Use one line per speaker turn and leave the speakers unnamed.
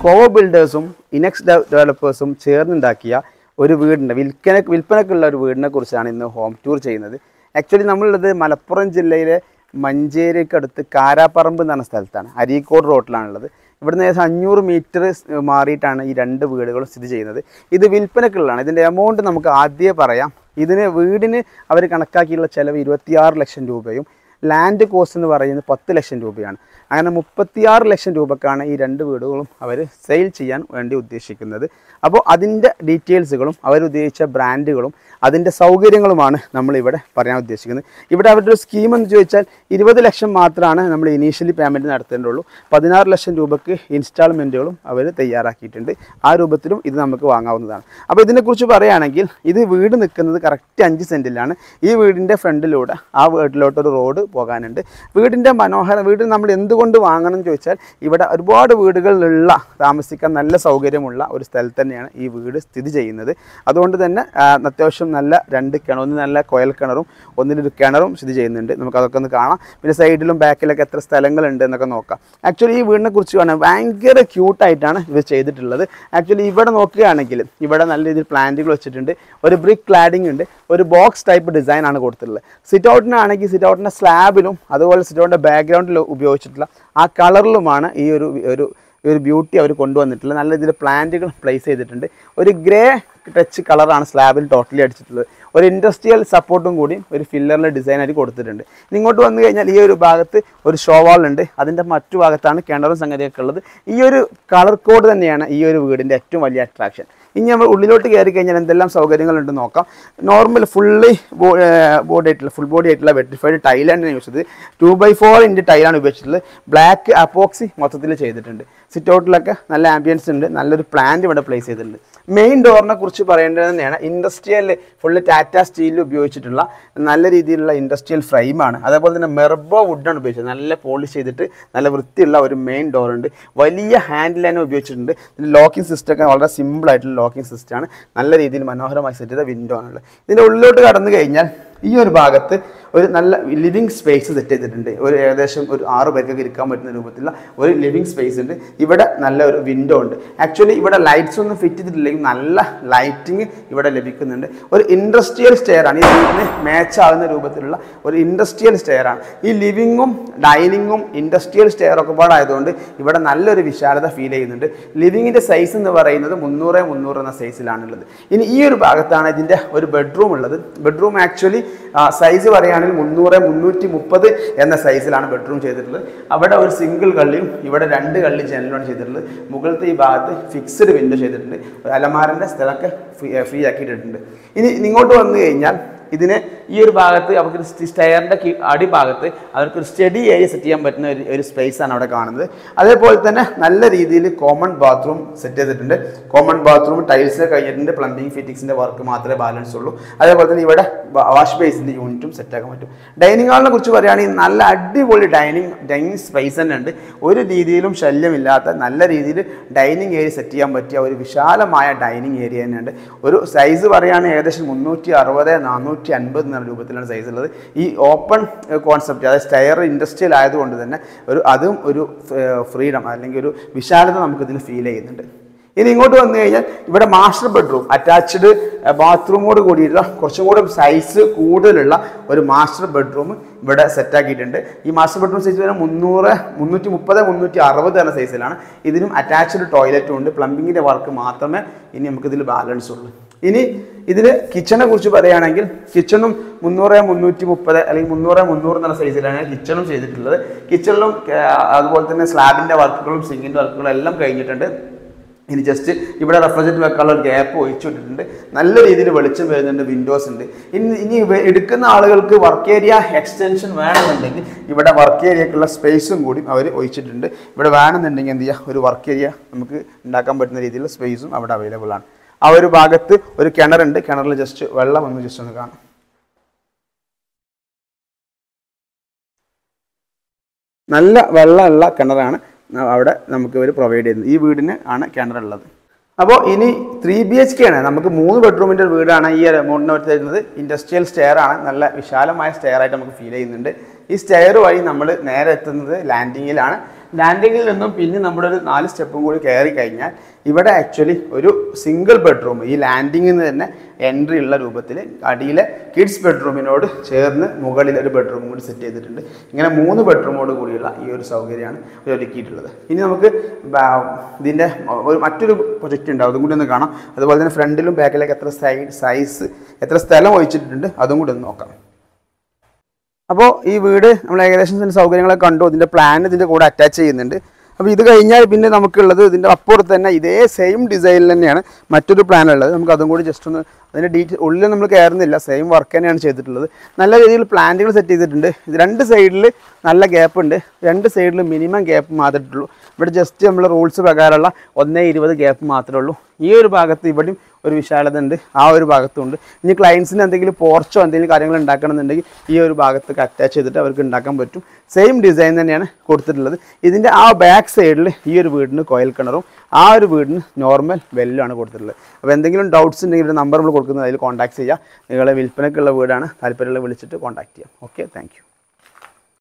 four ബിൽഡേഴ്സും ഇനക്സ് ഡെവലപ്പേഴ്സും ചേർന്നുണ്ടാക്കിയ ഒരു വീടിൻ്റെ വിൽക്കന വിൽപ്പനക്കുള്ള ഒരു വീടിനെ കുറിച്ചാണ് ഇന്ന് ഹോം ടൂർ ചെയ്യുന്നത് ആക്ച്വലി നമ്മളുള്ളത് മലപ്പുറം ജില്ലയിലെ മഞ്ചേരിക്കടുത്ത് കാരാപ്പറമ്പ് എന്ന് പറഞ്ഞ സ്ഥലത്താണ് അരീക്കോട് റോട്ടിലാണുള്ളത് ഇവിടുന്ന് ഏകദേശം അഞ്ഞൂറ് മീറ്റർ മാറിയിട്ടാണ് ഈ രണ്ട് വീടുകളും സ്ഥിതി ചെയ്യുന്നത് ഇത് വിൽപ്പനക്കുള്ളതാണ് ഇതിൻ്റെ എമൗണ്ട് നമുക്ക് ആദ്യമേ പറയാം ഇതിന് വീടിന് അവർ കണക്കാക്കിയുള്ള ചിലവ് ഇരുപത്തിയാറ് ലക്ഷം രൂപയും ലാൻഡ് കോസ്റ്റ് എന്ന് പറയുന്നത് പത്ത് ലക്ഷം രൂപയാണ് അങ്ങനെ മുപ്പത്തിയാറ് ലക്ഷം രൂപക്കാണ് ഈ രണ്ട് വീടുകളും അവർ സെയിൽ ചെയ്യാൻ വേണ്ടി ഉദ്ദേശിക്കുന്നത് അപ്പോൾ അതിൻ്റെ ഡീറ്റെയിൽസുകളും അവരുദ്ദേശിച്ച ബ്രാൻഡുകളും അതിൻ്റെ സൗകര്യങ്ങളുമാണ് നമ്മൾ ഇവിടെ പറയാൻ ഉദ്ദേശിക്കുന്നത് ഇവിടെ അവരുടെ ഒരു സ്കീം എന്ന് ചോദിച്ചാൽ ഇരുപത് ലക്ഷം മാത്രമാണ് നമ്മൾ ഇനീഷ്യലി പേയ്മെൻറ്റ് നടത്തേണ്ടുള്ളൂ പതിനാറ് ലക്ഷം രൂപയ്ക്ക് ഇൻസ്റ്റാൾമെൻറ്റുകളും അവർ തയ്യാറാക്കിയിട്ടുണ്ട് ആ രൂപത്തിലും ഇത് നമുക്ക് വാങ്ങാവുന്നതാണ് അപ്പോൾ ഇതിനെക്കുറിച്ച് പറയുകയാണെങ്കിൽ ഇത് വീട് നിൽക്കുന്നത് കറക്റ്റ് അഞ്ച് സെൻറ്റിലാണ് ഈ വീടിൻ്റെ ഫ്രണ്ടിലൂടെ ആ വീട്ടിലോട്ട് ഒരു റോഡ് പോകാനുണ്ട് വീടിൻ്റെ മനോഹര വീട് നമ്മൾ എന്തുകൊണ്ട് വാങ്ങണം എന്ന് ചോദിച്ചാൽ ഇവിടെ ഒരുപാട് വീടുകളിലുള്ള താമസിക്കാൻ നല്ല സൗകര്യമുള്ള ഒരു സ്ഥലത്ത് തന്നെയാണ് ഈ വീട് സ്ഥിതി ചെയ്യുന്നത് അതുകൊണ്ട് തന്നെ ആ, അത്യാവശ്യം നല്ല രണ്ട് കിണർ ഒന്ന് നല്ല കുഴൽ കിണറും ഒന്നിലൊരു കിണറും സ്ഥിതി ചെയ്യുന്നുണ്ട് നമുക്ക് അതൊക്കെ ഒന്ന് കാണാം പിന്നെ സൈഡിലും ബാക്കിലൊക്കെ എത്ര സ്ഥലങ്ങളുണ്ട് എന്നൊക്കെ നോക്കാം ആക്ച്വലി ഈ വീടിനെ കുറിച്ച് പറഞ്ഞാൽ ഭയങ്കര ക്യൂട്ടായിട്ടാണ് ഇത് ചെയ്തിട്ടുള്ളത് ആക്ച്വലി ഇവിടെ നോക്കുകയാണെങ്കിൽ ഇവിടെ നല്ല രീതിയിൽ പ്ലാന്റുകൾ വെച്ചിട്ടുണ്ട് ഒരു ബ്രിക്ക് ക്ലാഡിംഗ് ഉണ്ട് ഒരു ബോക്സ് ടൈപ്പ് ഡിസൈൻ ആണ് കൊടുത്തിട്ടുള്ളത് സിറ്റ് ഔട്ടിനാണെങ്കിൽ സിറ്റ് ഔട്ടിൻ്റെ സ്ലാബിലും അതുപോലെ സിറ്റ് ഔട്ടിൻ്റെ ബാക്ക്ഗ്രൗണ്ടിൽ ഉപയോഗിച്ചിട്ടുള്ള ആ കളറിലുമാണ് ഈ ഒരു ഒരു ഈ ഒരു ബ്യൂട്ടി അവർ കൊണ്ടുവന്നിട്ടുള്ളത് നല്ല രീതിയിൽ പ്ലാന്റുകൾ പ്ലേസ് ചെയ്തിട്ടുണ്ട് ഒരു ഗ്രേ ടച്ച് കളറാണ് സ്ലാബിൽ ടോട്ടലി അടിച്ചിട്ടുള്ളത് ഒരു ഇൻഡസ്ട്രിയൽ സപ്പോർട്ടും കൂടി ഒരു ഫില്ലറിലെ ഡിസൈൻ ആയിട്ട് കൊടുത്തിട്ടുണ്ട് ഇനി ഇങ്ങോട്ട് വന്നു കഴിഞ്ഞാൽ ഈ ഒരു ഭാഗത്ത് ഒരു ഷോ വാൾ ഉണ്ട് അതിൻ്റെ മറ്റു ഭാഗത്താണ് കിണറും സംഗതിയൊക്കെ ഉള്ളത് ഈ ഒരു കളർ കോഡ് തന്നെയാണ് ഈ ഒരു വീടിൻ്റെ ഏറ്റവും വലിയ അട്രാക്ഷൻ ഇനി നമ്മൾ ഉള്ളിലോട്ട് കയറി കഴിഞ്ഞാൽ എന്തെല്ലാം സൗകര്യങ്ങളുണ്ട് നോക്കാം നോർമൽ ഫുള്ളി ബോഡി ആയിട്ടുള്ള ഫുൾ ബോഡി ആയിട്ടുള്ള വെട്ടിഫൈഡ് ടൈലാണ് യൂസ് ചെയ്തത് ടു ബൈ ഫോർ ഇഞ്ച് ടൈലാണ് ഉപയോഗിച്ചിട്ടുള്ളത് ബ്ലാക്ക് അപ്പോക്സി മൊത്തത്തിൽ ചെയ്തിട്ടുണ്ട് സിറ്റ് ഔട്ടിലൊക്കെ നല്ല ആംബിയൻസ് ഉണ്ട് നല്ലൊരു പ്ലാന്റ് ഇവിടെ പ്ലേസ് ചെയ്തിട്ടുണ്ട് മെയിൻ ഡോറിനെ കുറിച്ച് പറയേണ്ടത് തന്നെയാണ് ഇൻഡസ്ട്രിയൽ ഫുള്ള് ടാറ്റ സ്റ്റീലിൽ ഉപയോഗിച്ചിട്ടുള്ള നല്ല രീതിയിലുള്ള ഇൻഡസ്ട്രിയൽ ഫ്രെയിമാണ് അതേപോലെ തന്നെ മെർബോ വുഡാണ് ഉപയോഗിച്ചത് നല്ല പോളിഷ് ചെയ്തിട്ട് നല്ല വൃത്തിയുള്ള ഒരു മെയിൻ ഡോർ ഉണ്ട് വലിയ ഹാൻഡിൽ തന്നെ ഉപയോഗിച്ചിട്ടുണ്ട് ലോക്കിംഗ് സിസ്റ്റം ഒക്കെ വളരെ സിമ്പിൾ ആയിട്ടുള്ള ലോക്കിംഗ് സിസ്റ്റമാണ് നല്ല രീതിയിൽ മനോഹരമായി സെറ്റ് ചെയ്ത വിൻഡോ ആണുള്ളത് ഇതിൻ്റെ ഉള്ളിലോട്ട് കടന്നു കഴിഞ്ഞാൽ ഈ ഒരു ഭാഗത്ത് ഒരു നല്ല ലിവിങ് സ്പേസ് സെറ്റ് ചെയ്തിട്ടുണ്ട് ഒരു ഏകദേശം ഒരു ആറ് പേർക്കൊക്കെ ഇരിക്കാൻ പറ്റുന്ന രൂപത്തിലുള്ള ഒരു ലിവിങ് സ്പേസ് ഉണ്ട് ഇവിടെ നല്ല ഒരു വിൻഡോ ഉണ്ട് ആക്ച്വലി ഇവിടെ ലൈറ്റ്സ് ഒന്നും ഫിറ്റ് ചെയ്തിട്ടില്ലെങ്കിൽ നല്ല ലൈറ്റിംഗ് ഇവിടെ ലഭിക്കുന്നുണ്ട് ഒരു ഇൻഡസ്ട്രിയൽ സ്റ്റെയർ ആണ് ഈ വീടിന് മാച്ച് ആകുന്ന രൂപത്തിലുള്ള ഒരു ഇൻഡസ്ട്രിയൽ സ്റ്റെയർ ആണ് ഈ ലിവിങ്ങും ഡൈനിങ്ങും ഇൻഡസ്ട്രിയൽ സ്റ്റെയർ ഒക്കെ പാടായതുകൊണ്ട് ഇവിടെ നല്ലൊരു വിശാലത ഫീൽ ചെയ്യുന്നുണ്ട് ലിവിങ്ങിൻ്റെ സൈസ് എന്ന് പറയുന്നത് മുന്നൂറ് മുന്നൂറ് എന്ന സൈസിലാണുള്ളത് ഇനി ഈ ഒരു ഭാഗത്താണ് ഇതിൻ്റെ ഒരു ബെഡ്റൂം ഉള്ളത് ബെഡ്റൂം ആക്ച്വലി സൈസ് പറയുകയാണെങ്കിൽ മുന്നൂറ് മുന്നൂറ്റി മുപ്പത് എന്ന സൈസിലാണ് ബെഡ്റൂം ചെയ്തിട്ടുള്ളത് അവിടെ ഒരു സിംഗിൾ കള്ളിയും ഇവിടെ രണ്ട് കള്ളി ജനലുമാണ് ചെയ്തിട്ടുള്ളത് മുകളിലത്തെ ഈ ഭാഗത്ത് ഫിക്സ്ഡ് വിൻഡോ ചെയ്തിട്ടുണ്ട് ഒരു അലമാരൻ്റെ സ്ഥലമൊക്കെ ഫ്രീ ഫ്രീ ആക്കിയിട്ടുണ്ട് ഇനി ഇങ്ങോട്ട് വന്നു കഴിഞ്ഞാൽ ഇതിന് ഈ ഒരു ഭാഗത്ത് അവർക്ക് സ്റ്റെയറിൻ്റെ അടിഭാഗത്ത് അവർക്ക് ഒരു സ്റ്റഡി ഏരിയ സെറ്റ് ചെയ്യാൻ പറ്റുന്ന ഒരു ഒരു space ആണ് അവിടെ കാണുന്നത് അതേപോലെ തന്നെ നല്ല രീതിയിൽ കോമൺ ബാത്റൂം സെറ്റ് ചെയ്തിട്ടുണ്ട് കോമൺ ബാത്റൂം ടൈൽസ് കഴിഞ്ഞിട്ടുണ്ട് പ്ലംബിംഗ് ഫിറ്റിങ്സിൻ്റെ വർക്ക് മാത്രമേ ബാലൻസ് ഉള്ളൂ അതേപോലെ തന്നെ ഇവിടെ വാഷ് ബേസിൻ്റെ യൂണിറ്റും സെറ്റ് ആക്കാൻ പറ്റും ഡൈനിങ് ഹാളിനെ കുറിച്ച് പറയുകയാണെങ്കിൽ നല്ല അടിപൊളി ഡൈനിങ് ഡൈനിങ് സ്പേസ് തന്നെ ഉണ്ട് ഒരു രീതിയിലും ശല്യമില്ലാത്ത നല്ല രീതിയിൽ ഡൈനിങ് ഏരിയ സെറ്റ് ചെയ്യാൻ പറ്റിയ ഒരു വിശാലമായ ഡൈനിങ് ഏരിയ തന്നെയുണ്ട് ഒരു സൈസ് പറയുകയാണെങ്കിൽ ഏകദേശം മുന്നൂറ്റി അറുപത് നാനൂറ്റി അൻപത് എന്ന രൂപത്തിലാണ് സൈസ് ഉള്ളത് ഈ ഓപ്പൺ കോൺസെപ്റ്റ് അതായത് സ്റ്റയർ ഇൻഡസ്ട്രിയൽ ആയതുകൊണ്ട് തന്നെ ഒരു അതും ഒരു ഫ്രീഡം അല്ലെങ്കിൽ ഒരു വിശാലത നമുക്കിതിൽ ഫീൽ ചെയ്യുന്നുണ്ട് ഇനി ഇങ്ങോട്ട് വന്നു കഴിഞ്ഞാൽ ഇവിടെ മാസ്റ്റർ ബെഡ്റൂം അറ്റാച്ച്ഡ് ബാത്റൂമോട് കൂടിയിട്ടുള്ള കുറച്ചും കൂടെ സൈസ് കൂടുതലുള്ള ഒരു മാസ്റ്റർ ബെഡ്റൂം ഇവിടെ സെറ്റ് ആക്കിയിട്ടുണ്ട് ഈ മാസ്റ്റർ ബെഡ്റൂം സൈസ് വരുന്നത് മുന്നൂറ് മുന്നൂറ്റി മുപ്പത് മുന്നൂറ്റി അറുപത് എന്ന സൈസിലാണ് ഇതിനും അറ്റാച്ച്ഡ് ടോയ്ലറ്റും ഉണ്ട് പ്ലംബിങ്ങിൻ്റെ വർക്ക് മാത്രമേ ഇനി നമുക്കിതിൽ ബാലൻസ് ഉള്ളൂ ഇനി ഇതിൽ കിച്ചണെ കുറിച്ച് പറയുകയാണെങ്കിൽ കിച്ചണും മുന്നൂറ് മുന്നൂറ്റി മുപ്പത് അല്ലെങ്കിൽ മുന്നൂറ് മുന്നൂറ് എന്നുള്ള സൈസിലാണ് കിച്ചണും ചെയ്തിട്ടുള്ളത് കിച്ചണിലും അതുപോലെ തന്നെ സ്ലാബിൻ്റെ വർക്കുകളും സിങ്കിൻ്റെ വർക്കുകളും എല്ലാം കഴിഞ്ഞിട്ടുണ്ട് ഇനി ജസ്റ്റ് ഇവിടെ റെഫ്രിജറേറ്റർ വെക്കാനുള്ള ഒരു ഗ്യാപ്പ് ഒഴിച്ചു വിട്ടിട്ടുണ്ട് നല്ല രീതിയിൽ വെളിച്ചം വരുന്നുണ്ട് വിൻഡോസ് ഉണ്ട് ഇനി ഇനി ഇവ- എടുക്കുന്ന ആളുകൾക്ക് വർക്ക് ഏരിയ എക്സ്റ്റൻഷൻ വേണമെന്നുണ്ടെങ്കിൽ ഇവിടെ വർക്ക് ഏരിയക്കുള്ള സ്പേസും കൂടി അവർ ഒഴിച്ചിട്ടുണ്ട് ഇവിടെ വേണമെന്നുണ്ടെങ്കിൽ എന്ത് ചെയ്യുക ഒരു വർക്ക് ഏരിയ നമുക്ക് ഉണ്ടാക്കാൻ പറ്റുന്ന രീതിയിലുള്ള സ്പേസും അവിടെ അവൈലബിൾ ആണ് ആ ഒരു ഭാഗത്ത് ഒരു കിണറുണ്ട് കിണറിൽ ജസ്റ്റ് വെള്ളം ഒന്ന് ജസ്റ്റ് ഒന്ന് കാണാം നല്ല വെള്ളമുള്ള കിണറാണ് ന- അവിടെ നമുക്ക് ഇവർ പ്രൊവൈഡ് ചെയ്യുന്നത് ഈ വീടിന് ആണ് കിണറുള്ളത് അപ്പോൾ ഇനി ത്രീ ബി എച്ച് കെ ആണ് നമുക്ക് മൂന്ന് ബെഡ്റൂമിൻ്റെ ഒരു വീടാണ് ഈ ഒരു എമൗണ്ടിന് അടുത്ത് തരുന്നത് ഇൻഡസ്ട്രിയൽ സ്റ്റെയർ ആണ് നല്ല വിശാലമായ സ്റ്റെയർ ആയിട്ട് നമുക്ക് ഫീൽ ചെയ്യുന്നുണ്ട് ഈ സ്റ്റെയർ വഴി നമ്മൾ നേരെ എത്തുന്നത് ലാൻഡിങ്ങിലാണ് ലാൻഡിങ്ങിൽ നിന്നും പിന്നെ നമ്മുടെ ഒരു നാല് സ്റ്റെപ്പും കൂടി കയറി കഴിഞ്ഞാൽ ഇവിടെ ആക്ച്വലി ഒരു സിംഗിൾ ബെഡ്റൂം ഈ ലാൻഡിങ്ങിൽ നിന്ന് തന്നെ എൻട്രി ഉള്ള രൂപത്തിൽ അടിയിലെ കിഡ്സ് ബെഡ്റൂമിനോട് ചേർന്ന് മുകളിൽ ഒരു ബെഡ്റൂം കൂടി സെറ്റ് ചെയ്തിട്ടുണ്ട് ഇങ്ങനെ മൂന്ന് ബെഡ്റൂമോട് കൂടിയുള്ള ഈ ഒരു സൗകര്യമാണ് ഇത് ഒരുക്കിയിട്ടുള്ളത് ഇനി നമുക്ക് ബാ- ഇതിൻ്റെ ഒരു മറ്റൊരു പ്രൊജക്റ്റ് ഉണ്ട് അതും കൂടി ഒന്ന് കാണാം അതുപോലെ തന്നെ ഫ്രണ്ടിലും ബാക്കിലേക്ക് എത്ര സൈഡ് സൈസ് എത്ര സ്ഥലം ഒഴിച്ചിട്ടുണ്ട് അതും കൂടി ഒന്ന് നോക്കാം അപ്പോൾ ഈ വീട് നമ്മൾ ഏകദേശം ഇതിൻ്റെ സൗകര്യങ്ങളൊക്കെ കണ്ടു ഇതിൻ്റെ പ്ലാൻ ഇതിൻ്റെ കൂടെ അറ്റാച്ച് ചെയ്യുന്നുണ്ട് അപ്പോൾ ഇത് കഴിഞ്ഞാൽ പിന്നെ നമുക്കുള്ളത് ഇതിൻ്റെ അപ്പുറത്ത് തന്നെ ഇതേ സെയിം ഡിസൈനിൽ തന്നെയാണ് മറ്റൊരു പ്ലാൻ ഉള്ളത് നമുക്ക് അതും കൂടി ജസ്റ്റ് ഒന്ന് അതിൻ്റെ ഡീറ്റെയിൽ ഉള്ളിൽ നമ്മൾ കയറുന്നില്ല സെയിം വർക്ക് തന്നെയാണ് ചെയ്തിട്ടുള്ളത് നല്ല രീതിയിൽ പ്ലാന്റുകൾ സെറ്റ് ചെയ്തിട്ടുണ്ട് ഇത് രണ്ട് സൈഡിൽ നല്ല ഗ്യാപ്പ് ഉണ്ട് രണ്ട് സൈഡിൽ മിനിമം ഗ്യാപ്പ് മാത്രമേ ഉള്ളൂ ഇവിടെ ജസ്റ്റ് നമ്മൾ റൂൾസ് പ്രകാരമുള്ള ഒന്നേ ഇരുപത് ഗ്യാപ്പ് മാത്രമേ ഉള്ളൂ ഈ ഒരു ഭാഗത്ത് ഇവിടെയും ഒരു വിശാലത ഉണ്ട് ആ ഒരു ഭാഗത്തും ഉണ്ട് ഇനി ക്ലയൻസിന് എന്തെങ്കിലും പോർച്ചോ എന്തെങ്കിലും കാര്യങ്ങൾ ഉണ്ടാക്കണമെന്നുണ്ടെങ്കിൽ ഈ ഒരു ഭാഗത്തൊക്കെ അറ്റാച്ച് ചെയ്തിട്ട് അവർക്ക് ഉണ്ടാക്കാൻ പറ്റും സെയിം ഡിസൈൻ തന്നെയാണ് കൊടുത്തിട്ടുള്ളത് ഇതിൻ്റെ ആ ബാക്ക് സൈഡിൽ ഈ ഒരു വീടിന് കോയൽ കിണറും ആ ഒരു വീടിന് നോർമൽ വെല്ലുമാണ് കൊടുത്തിട്ടുള്ളത് അപ്പോൾ എന്തെങ്കിലും ഡൗട്ട്സ് ഉണ്ടെങ്കിൽ ഒരു നമ്പർ നമ്മൾ കൊടുക്കുന്നത് അതിൽ കോൺടാക്ട് ചെയ്യുക നിങ്ങളെ വിൽപ്പനയ്ക്കുള്ള വീടാണ് താല്പര്യമുള്ള വിളിച്ചിട്ട് കോൺടാക്ട് ചെയ്യാം ഓക്കെ താങ്ക്